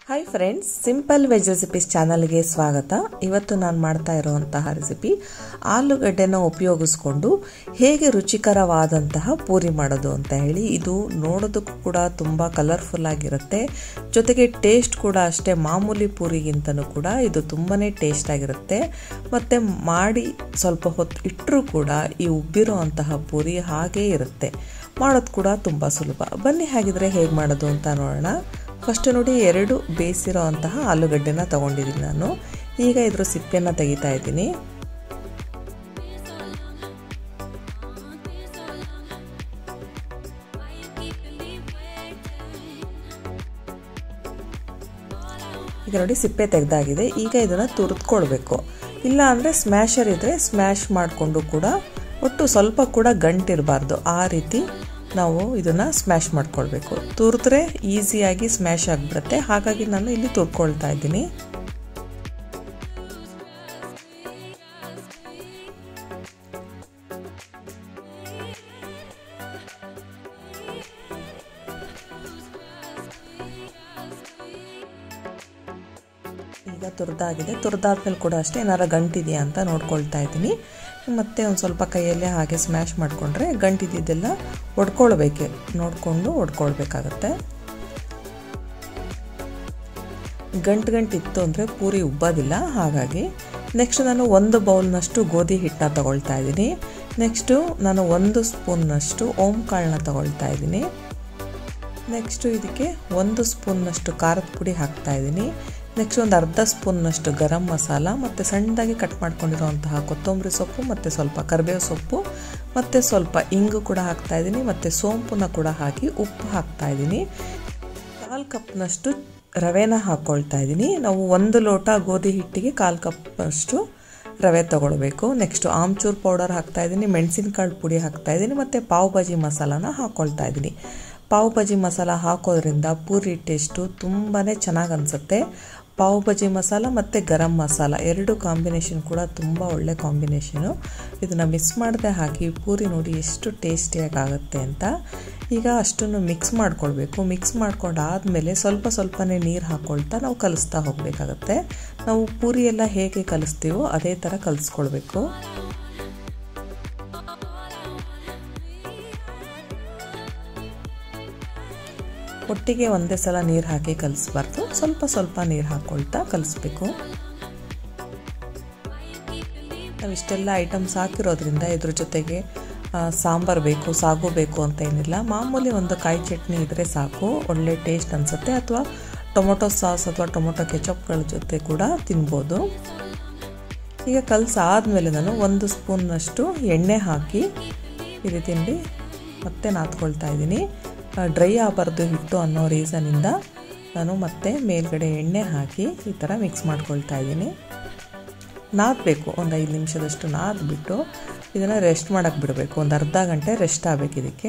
hi friends simple veg recipes ಚಾನಲ್ಗೆ ಸ್ವಾಗತ ಇವತ್ತು ನಾನು ಮಾಡ್ತಾ ಇರುವಂತಹ ರೆಸಿಪಿ ಆಲೂಗಡ್ಡೆನ ಉಪಯೋಗಿಸ್ಕೊಂಡು ಹೇಗೆ ರುಚಿಕರವಾದಂತಹ ಪೂರಿ ಮಾಡೋದು ಅಂತ ಹೇಳಿ ಇದು ನೋಡೋದಕ್ಕೂ ಕೂಡ ತುಂಬ ಕಲರ್ಫುಲ್ ಆಗಿರುತ್ತೆ ಜೊತೆಗೆ ಟೇಸ್ಟ್ ಕೂಡ ಅಷ್ಟೇ ಮಾಮೂಲಿ ಪೂರಿಗಿಂತನೂ ಕೂಡ ಇದು ತುಂಬಾ ಟೇಸ್ಟ್ ಆಗಿರುತ್ತೆ ಮತ್ತು ಮಾಡಿ ಸ್ವಲ್ಪ ಹೊತ್ತು ಇಟ್ಟರೂ ಕೂಡ ಈ ಉಬ್ಬಿರೋ ಅಂತಹ ಪೂರಿ ಹಾಗೇ ಇರುತ್ತೆ ಮಾಡೋದು ಕೂಡ ತುಂಬ ಸುಲಭ ಬನ್ನಿ ಹಾಗಿದ್ರೆ ಹೇಗೆ ಮಾಡೋದು ಅಂತ ನೋಡೋಣ ಫಸ್ಟ್ ನೋಡಿ ಎರಡು ಬೇಯಿಸಿರೋ ಅಂತಹ ಆಲೂಗಡ್ಡೆನ ತಗೊಂಡಿದ್ದೀನಿ ನಾನು ಈಗ ಇದ್ರ ಸಿಪ್ಪೆನ ತೆಗಿತಾ ಇದ್ದೀನಿ ಈಗ ನೋಡಿ ಸಿಪ್ಪೆ ತೆಗೆದಾಗಿದೆ ಈಗ ಇದನ್ನು ತುರಿದ್ಕೊಳ್ಬೇಕು ಇಲ್ಲ ಅಂದರೆ ಸ್ಮ್ಯಾಶರ್ ಇದ್ದರೆ ಸ್ಮ್ಯಾಶ್ ಮಾಡಿಕೊಂಡು ಕೂಡ ಒಟ್ಟು ಸ್ವಲ್ಪ ಕೂಡ ಗಂಟಿರಬಾರ್ದು ಆ ರೀತಿ ನಾವು ಇದನ್ನು ಸ್ಮ್ಯಾಶ್ ಮಾಡ್ಕೊಳ್ಬೇಕು ತುರಿದ್ರೆ ಈಸಿಯಾಗಿ ಸ್ಮ್ಯಾಶ್ ಆಗಿಬಿಡುತ್ತೆ ಹಾಗಾಗಿ ನಾನು ಇಲ್ಲಿ ತುರ್ಕೊಳ್ತಾ ಇದ್ದೀನಿ ಈಗ ತುರಿದಾಗಿದೆ ತುರಿದಾದ್ಮೇಲೆ ಕೂಡ ಅಷ್ಟೇ ಏನಾರ ಗಂಟಿದೆಯಾ ಅಂತ ನೋಡ್ಕೊಳ್ತಾ ಇದ್ದೀನಿ ಮತ್ತೆ ಒಂದು ಸ್ವಲ್ಪ ಕೈಯಲ್ಲೇ ಹಾಗೆ ಸ್ಮ್ಯಾಶ್ ಮಾಡಿಕೊಂಡ್ರೆ ಗಂಟಿದ್ದೆಲ್ಲ ಒಡ್ಕೊಳ್ಬೇಕು ನೋಡಿಕೊಂಡು ಒಡ್ಕೊಳ್ಬೇಕಾಗತ್ತೆ ಗಂಟು ಗಂಟು ಇತ್ತು ಅಂದರೆ ಪೂರಿ ಉಬ್ಬೋದಿಲ್ಲ ಹಾಗಾಗಿ ನೆಕ್ಸ್ಟ್ ನಾನು ಒಂದು ಬೌಲ್ನಷ್ಟು ಗೋಧಿ ಹಿಟ್ಟನ್ನ ತಗೊಳ್ತಾ ಇದ್ದೀನಿ ನೆಕ್ಸ್ಟು ನಾನು ಒಂದು ಸ್ಪೂನ್ನಷ್ಟು ಓಂ ಕಾಳನ್ನ ತಗೊಳ್ತಾ ಇದ್ದೀನಿ ನೆಕ್ಸ್ಟು ಇದಕ್ಕೆ ಒಂದು ಸ್ಪೂನ್ನಷ್ಟು ಖಾರದ ಪುಡಿ ಹಾಕ್ತಾ ಇದ್ದೀನಿ ನೆಕ್ಸ್ಟ್ ಒಂದು ಅರ್ಧ ಸ್ಪೂನ್ನಷ್ಟು ಗರಂ ಮಸಾಲ ಮತ್ತು ಸಣ್ಣದಾಗಿ ಕಟ್ ಮಾಡ್ಕೊಂಡಿರೋಂತಹ ಕೊತ್ತಂಬರಿ ಸೊಪ್ಪು ಮತ್ತು ಸ್ವಲ್ಪ ಕರಿಬೇವು ಸೊಪ್ಪು ಮತ್ತು ಸ್ವಲ್ಪ ಇಂಗು ಕೂಡ ಹಾಕ್ತಾ ಇದ್ದೀನಿ ಮತ್ತು ಸೋಂಪನ್ನ ಕೂಡ ಹಾಕಿ ಉಪ್ಪು ಹಾಕ್ತಾ ಇದ್ದೀನಿ ಕಾಲು ಕಪ್ನಷ್ಟು ರವೆನ ಹಾಕ್ಕೊಳ್ತಾ ಇದ್ದೀನಿ ನಾವು ಒಂದು ಲೋಟ ಗೋಧಿ ಹಿಟ್ಟಿಗೆ ಕಾಲು ಕಪ್ನಷ್ಟು ರವೆ ತೊಗೊಳ್ಬೇಕು ನೆಕ್ಸ್ಟು ಆಮ್ಚೂರ್ ಪೌಡರ್ ಹಾಕ್ತಾ ಇದ್ದೀನಿ ಮೆಣಸಿನಕಾಳು ಪುಡಿ ಹಾಕ್ತಾ ಇದ್ದೀನಿ ಮತ್ತು ಪಾವ್ ಭಾಜಿ ಮಸಾಲಾನ ಹಾಕ್ಕೊಳ್ತಾ ಇದ್ದೀನಿ ಪಾವ್ ಭಾಜಿ ಮಸಾಲ ಹಾಕೋದ್ರಿಂದ ಪೂರಿ ಟೇಸ್ಟು ತುಂಬಾ ಚೆನ್ನಾಗಿ ಅನಿಸುತ್ತೆ ಪಾವ್ ಭಾಜಿ ಮಸಾಲ ಮತ್ತು ಗರಂ ಮಸಾಲ ಎರಡು ಕಾಂಬಿನೇಷನ್ ಕೂಡ ತುಂಬ ಒಳ್ಳೆ ಕಾಂಬಿನೇಷನು ಇದನ್ನು ಮಿಕ್ಸ್ ಮಾಡದೆ ಹಾಕಿ ಪೂರಿ ನೋಡಿ ಎಷ್ಟು ಟೇಸ್ಟಿಯಾಗಿ ಆಗುತ್ತೆ ಅಂತ ಈಗ ಅಷ್ಟನ್ನು ಮಿಕ್ಸ್ ಮಾಡ್ಕೊಳ್ಬೇಕು ಮಿಕ್ಸ್ ಮಾಡ್ಕೊಂಡಾದಮೇಲೆ ಸ್ವಲ್ಪ ಸ್ವಲ್ಪನೇ ನೀರು ಹಾಕ್ಕೊಳ್ತಾ ನಾವು ಕಲಿಸ್ತಾ ಹೋಗಬೇಕಾಗತ್ತೆ ನಾವು ಪೂರಿ ಎಲ್ಲ ಹೇಗೆ ಕಲಿಸ್ತೀವೋ ಅದೇ ಥರ ಕಲಿಸ್ಕೊಳ್ಬೇಕು ಒಟ್ಟಿಗೆ ಒಂದೇ ಸಲ ನೀರು ಹಾಕಿ ಕಲಿಸ್ಬಾರ್ದು ಸ್ವಲ್ಪ ಸ್ವಲ್ಪ ನೀರು ಹಾಕ್ಕೊಳ್ತಾ ಕಲಿಸ್ಬೇಕು ನಾವು ಇಷ್ಟೆಲ್ಲ ಐಟಮ್ಸ್ ಹಾಕಿರೋದ್ರಿಂದ ಇದ್ರ ಜೊತೆಗೆ ಸಾಂಬಾರು ಬೇಕು ಸಾಗು ಬೇಕು ಅಂತ ಏನಿಲ್ಲ ಮಾಮೂಲಿ ಒಂದು ಕಾಯಿ ಚಟ್ನಿ ಇದ್ದರೆ ಸಾಕು ಒಳ್ಳೆ ಟೇಸ್ಟ್ ಅನಿಸುತ್ತೆ ಅಥವಾ ಟೊಮೊಟೊ ಸಾಸ್ ಅಥವಾ ಟೊಮೊಟೊ ಕೆಚಪ್ಗಳ ಜೊತೆ ಕೂಡ ತಿನ್ಬೋದು ಈಗ ಕಲಸಾದ್ಮೇಲೆ ನಾನು ಒಂದು ಸ್ಪೂನ್ನಷ್ಟು ಎಣ್ಣೆ ಹಾಕಿ ಈ ರೀತಿ ಮತ್ತೆ ನಾದ್ಕೊಳ್ತಾ ಇದ್ದೀನಿ ಡ್ರೈ ಆಗಬಾರ್ದು ಹಿಟ್ಟು ಅನ್ನೋ ರೀಸನಿಂದ ನಾನು ಮತ್ತೆ ಮೇಲ್ಗಡೆ ಎಣ್ಣೆ ಹಾಕಿ ಈ ಥರ ಮಿಕ್ಸ್ ಮಾಡ್ಕೊಳ್ತಾ ಇದ್ದೀನಿ ನಾದಬೇಕು ಒಂದು ಐದು ನಿಮಿಷದಷ್ಟು ನಾದ್ಬಿಟ್ಟು ಇದನ್ನು ರೆಸ್ಟ್ ಮಾಡೋಕ್ಕೆ ಬಿಡಬೇಕು ಒಂದು ಅರ್ಧ ಗಂಟೆ ರೆಸ್ಟ್ ಆಗಬೇಕು ಇದಕ್ಕೆ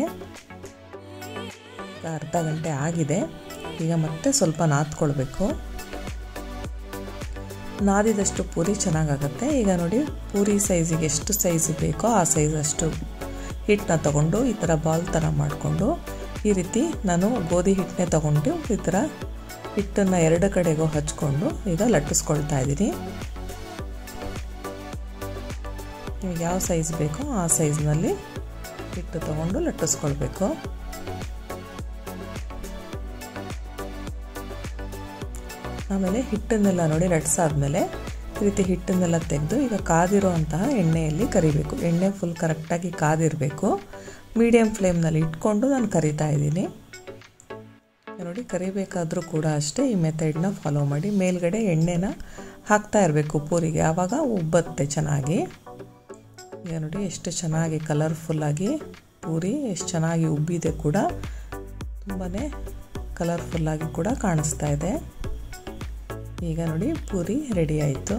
ಅರ್ಧ ಗಂಟೆ ಆಗಿದೆ ಈಗ ಮತ್ತೆ ಸ್ವಲ್ಪ ನಾದ್ಕೊಳ್ಬೇಕು ನಾದಿದಷ್ಟು ಪೂರಿ ಚೆನ್ನಾಗಾಗುತ್ತೆ ಈಗ ನೋಡಿ ಪೂರಿ ಸೈಜಿಗೆ ಎಷ್ಟು ಸೈಜ್ ಬೇಕೋ ಆ ಸೈಜ್ ಅಷ್ಟು ಹಿಟ್ಟನ್ನ ತಗೊಂಡು ಈ ಥರ ಬಾಲ್ ಥರ ಮಾಡಿಕೊಂಡು ಈ ರೀತಿ ನಾನು ಗೋಧಿ ಹಿಟ್ಟನ್ನೇ ತಗೊಂಡು ಈ ಥರ ಹಿಟ್ಟನ್ನು ಎರಡು ಕಡೆಗೂ ಹಚ್ಕೊಂಡು ಈಗ ಲಟ್ಟಿಸ್ಕೊಳ್ತಾ ಇದ್ದೀನಿ ನಿಮಗೆ ಯಾವ ಸೈಜ್ ಬೇಕೋ ಆ ಸೈಜ್ನಲ್ಲಿ ಹಿಟ್ಟು ತಗೊಂಡು ಲಟ್ಟಿಸ್ಕೊಳ್ಬೇಕು ಆಮೇಲೆ ಹಿಟ್ಟನ್ನೆಲ್ಲ ನೋಡಿ ಲಟ್ಸಾದ್ಮೇಲೆ ಈ ರೀತಿ ಹಿಟ್ಟನ್ನೆಲ್ಲ ತೆಗೆದು ಈಗ ಕಾದಿರೋ ಅಂತಹ ಎಣ್ಣೆಯಲ್ಲಿ ಕರಿಬೇಕು ಎಣ್ಣೆ ಫುಲ್ ಕರೆಕ್ಟಾಗಿ ಕಾದಿರಬೇಕು ಮೀಡಿಯಮ್ ಫ್ಲೇಮ್ನಲ್ಲಿ ಇಟ್ಕೊಂಡು ನಾನು ಕರಿತಾ ಇದ್ದೀನಿ ನೋಡಿ ಕರಿಬೇಕಾದರೂ ಕೂಡ ಅಷ್ಟೇ ಈ ಮೆಥಡ್ನ ಫಾಲೋ ಮಾಡಿ ಮೇಲ್ಗಡೆ ಎಣ್ಣೆನ ಹಾಕ್ತಾ ಇರಬೇಕು ಪೂರಿಗೆ ಆವಾಗ ಉಬ್ಬತ್ತೆ ಚೆನ್ನಾಗಿ ಈಗ ನೋಡಿ ಎಷ್ಟು ಚೆನ್ನಾಗಿ ಕಲರ್ಫುಲ್ಲಾಗಿ ಪೂರಿ ಎಷ್ಟು ಚೆನ್ನಾಗಿ ಉಬ್ಬಿದೆ ಕೂಡ ತುಂಬಾ ಕಲರ್ಫುಲ್ಲಾಗಿ ಕೂಡ ಕಾಣಿಸ್ತಾ ಇದೆ ಈಗ ನೋಡಿ ಪೂರಿ ರೆಡಿ ಆಯಿತು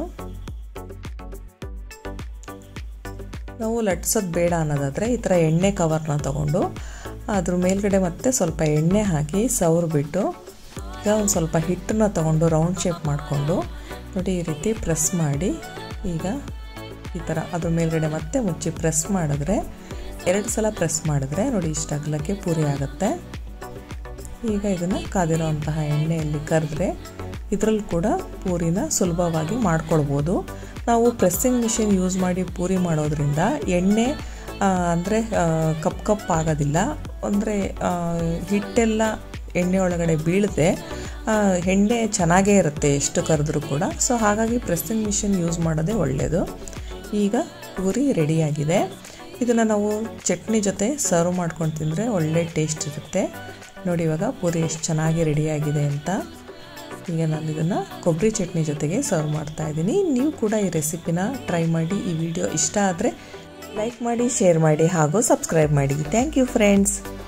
ನಾವು ಲಟ್ಸೋದು ಬೇಡ ಅನ್ನೋದಾದರೆ ಈ ಥರ ಎಣ್ಣೆ ಕವರ್ನ ತಗೊಂಡು ಅದ್ರ ಮೇಲ್ಗಡೆ ಮತ್ತೆ ಸ್ವಲ್ಪ ಎಣ್ಣೆ ಹಾಕಿ ಸವರ್ಬಿಟ್ಟು ಈಗ ಒಂದು ಸ್ವಲ್ಪ ಹಿಟ್ಟನ್ನ ತಗೊಂಡು ರೌಂಡ್ ಶೇಪ್ ಮಾಡಿಕೊಂಡು ನೋಡಿ ಈ ರೀತಿ ಪ್ರೆಸ್ ಮಾಡಿ ಈಗ ಈ ಥರ ಅದ್ರ ಮೇಲ್ಗಡೆ ಮತ್ತೆ ಮುಚ್ಚಿ ಪ್ರೆಸ್ ಮಾಡಿದ್ರೆ ಎರಡು ಸಲ ಪ್ರೆಸ್ ಮಾಡಿದ್ರೆ ನೋಡಿ ಇಷ್ಟು ಅಗಲಕ್ಕೆ ಪೂರಿ ಆಗುತ್ತೆ ಈಗ ಇದನ್ನು ಕಾದಿರೋಂತಹ ಎಣ್ಣೆಯಲ್ಲಿ ಕರೆದ್ರೆ ಇದರಲ್ಲಿ ಕೂಡ ಪೂರಿನ ಸುಲಭವಾಗಿ ಮಾಡ್ಕೊಳ್ಬೋದು ನಾವು ಪ್ರೆಸ್ಸಿಂಗ್ ಮಿಷಿನ್ ಯೂಸ್ ಮಾಡಿ ಪೂರಿ ಮಾಡೋದ್ರಿಂದ ಎಣ್ಣೆ ಅಂದರೆ ಕಪ್ ಕಪ್ ಆಗೋದಿಲ್ಲ ಅಂದರೆ ಹಿಟ್ಟೆಲ್ಲ ಎಣ್ಣೆ ಒಳಗಡೆ ಬೀಳದೆ ಎಣ್ಣೆ ಚೆನ್ನಾಗೇ ಇರುತ್ತೆ ಎಷ್ಟು ಕರೆದ್ರೂ ಕೂಡ ಸೊ ಹಾಗಾಗಿ ಪ್ರೆಸ್ಸಿಂಗ್ ಮಿಷಿನ್ ಯೂಸ್ ಮಾಡೋದೇ ಒಳ್ಳೆಯದು ಈಗ ಪೂರಿ ರೆಡಿಯಾಗಿದೆ ಇದನ್ನು ನಾವು ಚಟ್ನಿ ಜೊತೆ ಸರ್ವ್ ಮಾಡ್ಕೊಂಡು ತಿಂದರೆ ಒಳ್ಳೆ ಟೇಸ್ಟ್ ಇರುತ್ತೆ ನೋಡಿ ಇವಾಗ ಪೂರಿ ಎಷ್ಟು ಚೆನ್ನಾಗಿ ರೆಡಿಯಾಗಿದೆ ಅಂತ ಈಗ ನಾನು ಇದನ್ನು ಕೊಬ್ಬರಿ ಚಟ್ನಿ ಜೊತೆಗೆ ಸರ್ವ್ ಮಾಡ್ತಾ ಇದ್ದೀನಿ ನೀವು ಕೂಡ ಈ ರೆಸಿಪಿನ ಟ್ರೈ ಮಾಡಿ ಈ ವಿಡಿಯೋ ಇಷ್ಟ ಆದರೆ ಲೈಕ್ ಮಾಡಿ ಶೇರ್ ಮಾಡಿ ಹಾಗೂ ಸಬ್ಸ್ಕ್ರೈಬ್ ಮಾಡಿ ಥ್ಯಾಂಕ್ ಯು ಫ್ರೆಂಡ್ಸ್